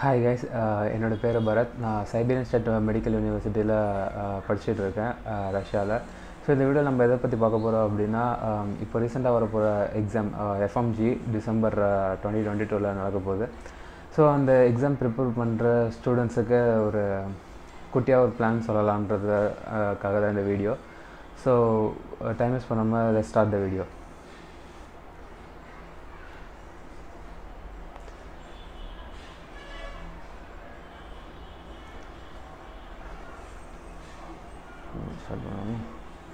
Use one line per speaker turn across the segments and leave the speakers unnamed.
hi guys என்னோட பேர் பரத் நான் சைபீரியன் ஸ்டேட் மெடிக்கல் யூனிவர்சிட்டியில் படிச்சுட்டு இருக்கேன் ரஷ்யாவில் ஸோ இந்த வீடியோ நம்ம எதை பற்றி பார்க்க போகிறோம் அப்படின்னா ஆம், இப்போ ரீசெண்டாக வரப்போகிற exam FMG December twenty twenty டூவில் நடக்க போகுது ஸோ அந்த எக்ஸாம் ப்ரிப்பேர் பண்ணுற ஸ்டூடெண்ட்ஸுக்கு ஒரு குட்டியாக ஒரு பிளான் சொல்லலான்றதுக்காக தான் இந்த வீடியோ ஸோ டைம் வேஸ்ட் பண்ணாமல் let start the video start பண்ணணும்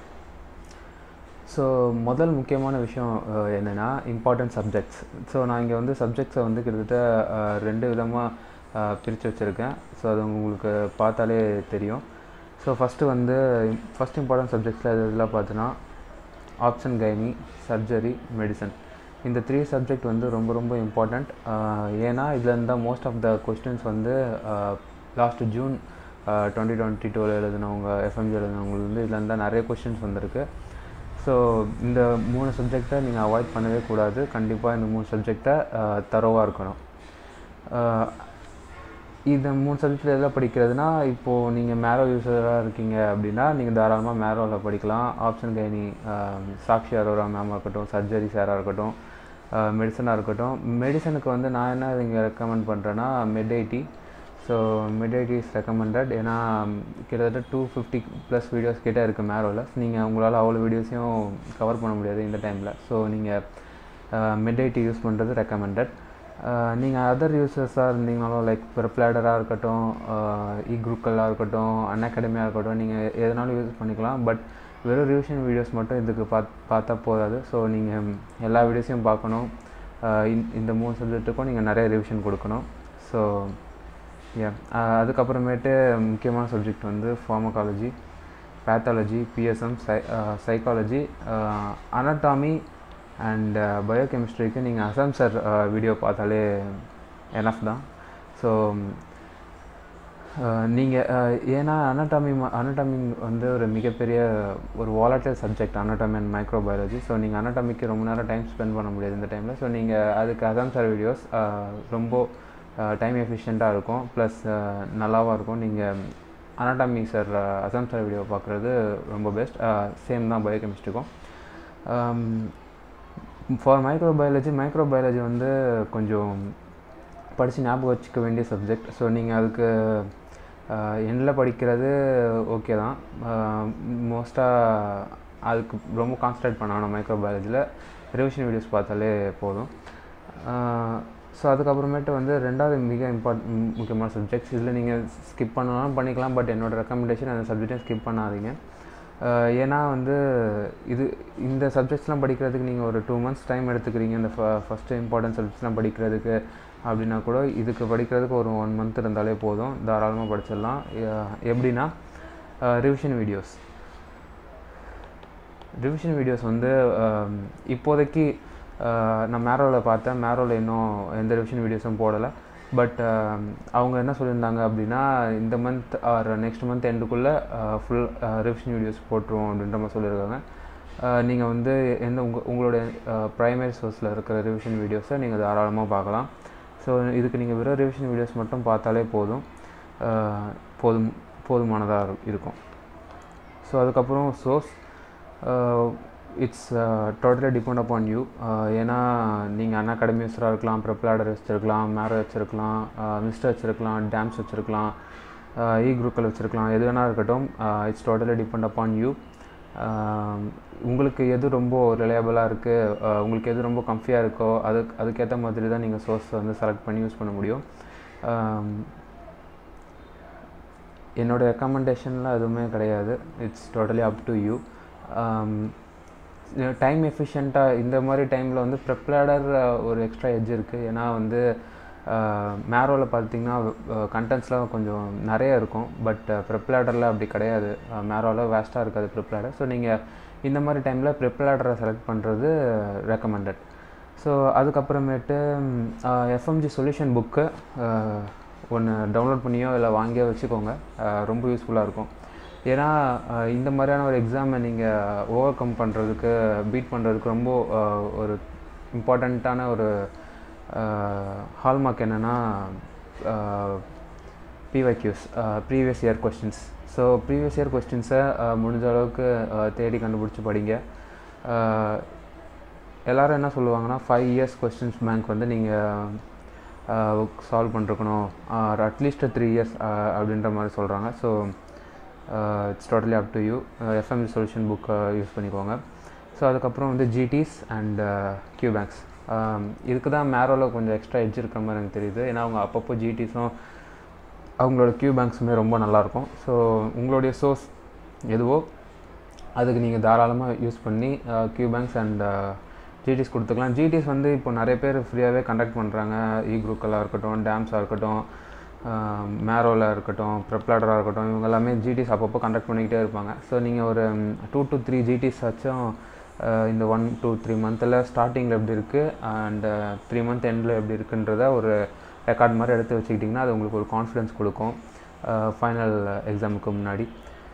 ஸோ முதல் முக்கியமான விஷயம் அஹ், என்னென்னா இம்பார்ட்டன்ட் சப்ஜெக்ட்ஸ் ஸோ நான் இங்கே வந்து சப்ஜெக்ட்ஸை வந்து கிட்டத்தட்ட அஹ், ரெண்டு விதமாக பிரித்து வச்சுருக்கேன் ஸோ அது உங்களுக்கு பார்த்தாலே தெரியும் ஸோ ஃபஸ்ட்டு வந்து ஃபஸ்ட் இம்பார்ட்டன்ட் சப்ஜெக்ட்ஸில் இதெல்லாம் பார்த்தோன்னா ஆப்ஷன் கைனி சர்ஜரி மெடிசன் இந்த த்ரீ சப்ஜெக்ட் வந்து ரொம்ப ரொம்ப இம்பார்ட்டண்ட் ஏன்னா இதில் இருந்தால் மோஸ்ட் ஆஃப் த கொஸ்டின்ஸ் வந்து லாஸ்ட் ஜூன் டுவெண்ட்டி டுவெண்ட்டி டூவில் எழுதினவங்க எஃப்எம்ஜி எழுதினவங்களுக்கு வந்து இதில் இருந்தால் நிறைய கொஸ்டின்ஸ் வந்திருக்கு ஸோ இந்த மூணு சப்ஜெக்டை நீங்கள் அவாய்ட் பண்ணவே கூடாது கண்டிப்பாக இந்த மூணு சப்ஜெக்டை தரோவாக இருக்கணும் அஹ், இந்த மூணு சப்ஜெக்டில் எதில் படிக்கிறதுனா இப்போது நீங்கள் மேரோ யூஸராக இருக்கீங்க அப்படின்னா நீங்கள் தாராளமாக மேரோவில் படிக்கலாம் ஆப்ஷன் கைனி சாக்ஷி அரோரா மேமாக இருக்கட்டும் சர்ஜரி சாராக இருக்கட்டும் மெடிசனாக இருக்கட்டும் மெடிசனுக்கு வந்து நான் என்ன இங்கே ரெக்கமெண்ட் பண்ணுறேன்னா MedIT so MedIT is recommended ஏன்னா ம், கிட்டத்தட்ட டூ ஃபிஃப்டி ப்ளஸ் வீடியோஸ் கிட்டே இருக்குது மேரோவில் நீங்கள் உங்களால் அவ்வளோ வீடியோஸையும் கவர் பண்ண முடியாது இந்த டைமில் ஸோ நீங்கள் மெட்ஐடி யூஸ் பண்ணுறது ரெக்கமெண்டட் நீங்கள் அதர் யூசர்ஸாக இருந்தீங்கனாலும் லைக் ப்ரிப்ளேடராக இருக்கட்டும் இ குரூக்கலாக இருக்கட்டும் அன்அகாடமியாக இருக்கட்டும் நீங்கள் எதனாலும் யூஸ் பண்ணிக்கலாம் பட் வெறும் ரிவிஷன் வீடியோஸ் மட்டும் இதுக்கு பாத் பார்த்தா போதாது ஸோ நீங்கள் எல்லா வீடியோஸையும் பார்க்கணும் அஹ் இந்த- இந்த மூணு சப்ஜெக்ட்டுக்கும் நீங்கள் நிறைய ரிவிஷன் கொடுக்கணும் ஸோ யா அதுக்கப்புறமேட்டு முக்கியமான சப்ஜெக்ட் வந்து pharmacology pathology PSM psy psychology anatomy and பயோகெமிஸ்ட்ரிக்கு நீங்கள் அசாம் சார் வீடியோ பார்த்தாலே எனஃப் தான் ஸோ நீங்கள் ஏன்னா அனட்டாமி அனட்டாமி வந்து ஒரு மிகப்பெரிய ஒரு volatile subject anatomy and microbiology so நீங்கள் அனட்டாமிக்கு ரொம்ப நேரம் டைம் ஸ்பெண்ட் பண்ண முடியாது இந்த டைமில் ஸோ நீங்கள் அதுக்கு அசாம் சார் வீடியோஸ் ரொம்ப டைம் எஃபிஷியண்ட்டாக இருக்கும் ப்ளஸ் நல்லாவும் இருக்கும் நீங்கள் anatomy sir Azam sir video பார்க்குறது ரொம்ப பெஸ்ட் சேம் தான் பயோகெமிஸ்ட்ரிக்கும் ஃபார் மைக்ரோபயாலஜி மைக்ரோபயாலஜி வந்து கொஞ்சம் படித்து ஞாபகம் வச்சுக்க வேண்டிய சப்ஜெக்ட் ஸோ நீங்கள் அதுக்கு எண்டில் படிக்கிறது ஓகே தான் மோஸ்ட்டாக அதுக்கு ரொம்ப கான்சன்ட்ரேட் பண்ண வேணாம் மைக்ரோபயாலஜியில் ரிவிஷன் வீடியோஸ் பார்த்தாலே போதும் ஸோ அதுக்கப்புறமேட்டு வந்து ரெண்டாவது மிக இம்பார்ட் முக்கியமான சப்ஜெக்ட்ஸ் இதில் நீங்கள் ஸ்கிப் பண்ணலாம் பண்ணிக்கலாம் பட் என்னோடய ரெக்கமெண்டேஷன் அந்த சப்ஜெக்டை ஸ்கிப் பண்ணாதீங்க அஹ் ஏன்னா வந்து இது இந்த சப்ஜெக்ட்ஸ்லாம் படிக்கிறதுக்கு நீங்கள் ஒரு டூ மந்த்ஸ் டைம் எடுத்துக்கிறீங்க இந்த ஃபஸ்ட்டு இம்பார்ட்டன்ட் சப்ஜெக்ட்ஸ்லாம் படிக்கிறதுக்கு அப்படின்னா கூட இதுக்கு படிக்கிறதுக்கு ஒரு ஒன் மந்த் இருந்தாலே போதும் தாராளமாக படிச்சிடலாம் அஹ் எப்படின்னா ரிவிஷன் வீடியோஸ் ரிவிஷன் வீடியோஸ் வந்து அஹ், இப்போதைக்கு அஹ், நான் மேரோவில் பார்த்தேன் மேரோவில் இன்னும் எந்த ரிவிஷன் வீடியோஸும் போடலை பட் அவங்க என்ன சொல்லியிருந்தாங்க அப்படின்னா இந்த மந்த் ஆர் நெக்ஸ்ட் மந்த் எண்டுக்குள்ளே ஃபுல் ரிவிஷன் வீடியோஸ் போட்டுருவோம் அப்படின்ற மாதிரி சொல்லியிருக்காங்க நீங்கள் வந்து எந்த உங்கள் உங்களுடைய ப்ரைமரி சோர்ஸில் இருக்கிற ரிவிஷன் வீடியோஸை நீங்கள் தாராளமாக பார்க்கலாம் ஸோ இதுக்கு நீங்கள் வெறும் ரிவிஷன் வீடியோஸ் மட்டும் பார்த்தாலே போதும் அஹ், போதும் போதுமானதாக இருக்கும் ஸோ அதுக்கப்புறம் source it's totally depend upon you ஏன்னா நீங்கள் அன் அகாடமி யூஸராக இருக்கலாம் ப்ரிப்ளாடர் வச்சுருக்கலாம் மேரோ வச்சுருக்கலாம் மிஸ்டர் வச்சுருக்கலாம் டேம்ஸ் வச்சுருக்கலாம் இ குரூப்பில் வச்சுருக்கலாம் எது வேணால் இருக்கட்டும் it's totally depend upon you உங்களுக்கு எது ரொம்ப ரிலையபிளாக இருக்குது உங்களுக்கு எது ரொம்ப கம்ஃபியாக இருக்கோ அதுக்கு அதுக்கேற்ற மாதிரி தான் நீங்கள் சோர்ஸ் வந்து செலக்ட் பண்ணி யூஸ் பண்ண முடியும் ஆம், என்னோட ரெக்கமெண்டேஷன்லாம் எதுவுமே கிடையாது it's totally up to you time எஃபிஷியண்ட்டாக இந்த மாதிரி டைமில் வந்து ப்ரிப்ளேடர் ஒரு எக்ஸ்ட்ரா எட்ஜ் இருக்குது ஏன்னா வந்து மேரோவில் பார்த்தீங்கன்னா கண்டென்ட்ஸ்லாம் கொஞ்சம் நிறைய இருக்கும் பட் ப்ரிப்ளேடரில் அப்படி கிடையாது மேரோவில் வேஸ்ட்டாக இருக்காது ப்ரிப்ளேடர் ஸோ நீங்கள் இந்த மாதிரி டைமில் ப்ரிப்ளேடரை செலக்ட் பண்ணுறது ரெக்கமெண்டட் ஸோ அதுக்கப்புறமேட்டு எஃப்எம்ஜி சொல்யூஷன் புக்கு ஒன்று டவுன்லோட் பண்ணியோ இல்லை வாங்கியோ வச்சுக்கோங்க அஹ் ரொம்ப யூஸ்ஃபுல்லாக இருக்கும் ஏன்னா அஹ் இந்த மாதிரியான ஒரு எக்ஸாமை நீங்கள் ஓவர் கம் பண்ணுறதுக்கு பீட் பண்ணுறதுக்கு ரொம்ப அஹ், ஒரு இம்பார்ட்டண்ட்டான ஒரு ஹால்மார்க் என்னென்னா PYQs previous year questions so previous year கொஸ்டின்ஸை முடிஞ்ச அளவுக்கு uh, தேடி கண்டுபிடிச்சி படிங்க Uh, எல்லாரும் என்ன சொல்லுவாங்கன்னா ஃபைவ் இயர்ஸ் கொஸ்டின்ஸ் பேங்க் வந்து நீங்கள் சால்வ் பண்ணிருக்கணும் அட்லீஸ்ட் த்ரீ இயர்ஸ் அப்படின்ற மாதிரி சொல்கிறாங்க so it's totally up to you FME solution புக்கை யூஸ் பண்ணிக்கோங்க ஸோ அதுக்கப்புறம் வந்து ஜிடிஸ் அண்ட் கியூ பேங்க்ஸ் இதுக்கு தான் மேரோவில் கொஞ்சம் எக்ஸ்ட்ரா எட்ஜ் இருக்கிற மாதிரி எனக்கு தெரியுது ஏன்னா அவங்க அப்பப்போ ஜிடிஸும் அவங்களோட கியூ பேங்க்ஸுமே ரொம்ப நல்லாயிருக்கும் ஸோ உங்களுடைய சோர்ஸ் எதுவோ அதுக்கு நீங்கள் தாராளமாக யூஸ் பண்ணி கியூ பேங்க்ஸ் அண்ட் ஜிடிஸ் கொடுத்துக்கலாம் ஜிடிஸ் வந்து இப்போ நிறைய பேர் ஃப்ரீயாகவே கண்டக்ட் பண்ணுறாங்க இ குரூக்கெல்லாம் இருக்கட்டும் டேம்ஸாக இருக்கட்டும் மேரோவில் இருக்கட்டும் ப்ரெப்லாடராக இருக்கட்டும் இவங்க எல்லாமே ஜிடிஸ் அப்பப்போ கண்டக்ட் பண்ணிக்கிட்டே இருப்பாங்க ஸோ நீங்கள் ஒரு டூ டு த்ரீ ஜிடிஸ் ஆச்சும் அஹ், இந்த ஒன் டூ த்ரீ மந்தில் ஸ்டார்டிங்கில் எப்படி இருக்குது அண்ட் த்ரீ மந்த் எண்டில் எப்படி இருக்குன்றத ஒரு ரெக்கார்ட் மாதிரி எடுத்து வச்சுக்கிட்டிங்கன்னா அது உங்களுக்கு ஒரு கான்ஃபிடன்ஸ் கொடுக்கும் ஃபைனல் எக்ஸாமுக்கு முன்னாடி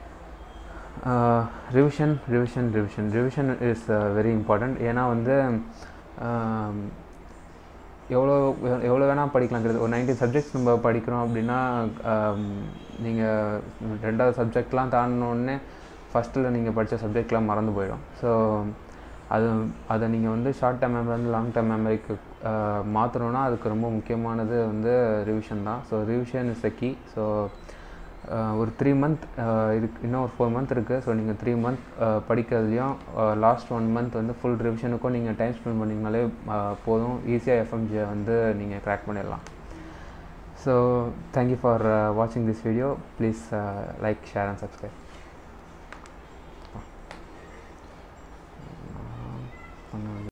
revision revision revision revision is very important ஏன்னா வந்து ஆம், எவ்வளோ எவ்வளோ வேணால் படிக்கலாங்கிறது ஒரு நைன்டீன் சப்ஜெக்ட்ஸ் நம்ம படிக்கிறோம் அப்படின்னா நீங்கள் ரெண்டாவது சப்ஜெக்ட்லாம் தாண்டினோடனே ஃபஸ்ட்டில் நீங்கள் படித்த சப்ஜெக்ட்லாம் மறந்து போயிடும் ஸோ அது அதை நீங்கள் வந்து ஷார்ட் டேர்ம் மெமரிலேருந்து லாங் டேர்ம் மெமரிக்கு மாற்றணுன்னா அதுக்கு ரொம்ப முக்கியமானது வந்து ரிவிஷன் தான் so revision is the key so ஒரு த்ரீ மந்த் இருக்கு இன்னும் ஒரு ஃபோர் மந்த் இருக்குது ஸோ நீங்கள் த்ரீ மந்த் படிக்கிறதுலையும் லாஸ்ட் ஒன் மந்த் வந்து ஃபுல் ரிவிஷனுக்கும் நீங்கள் டைம் ஸ்பெண்ட் பண்ணிங்கனாலே அஹ், போதும் ஈஸியாக எஃப்எம்ஜியை வந்து நீங்கள் க்ராக் பண்ணிடலாம் ஸோ தேங்க்யூ ஃபார் வாட்சிங் this video please like share and subscribe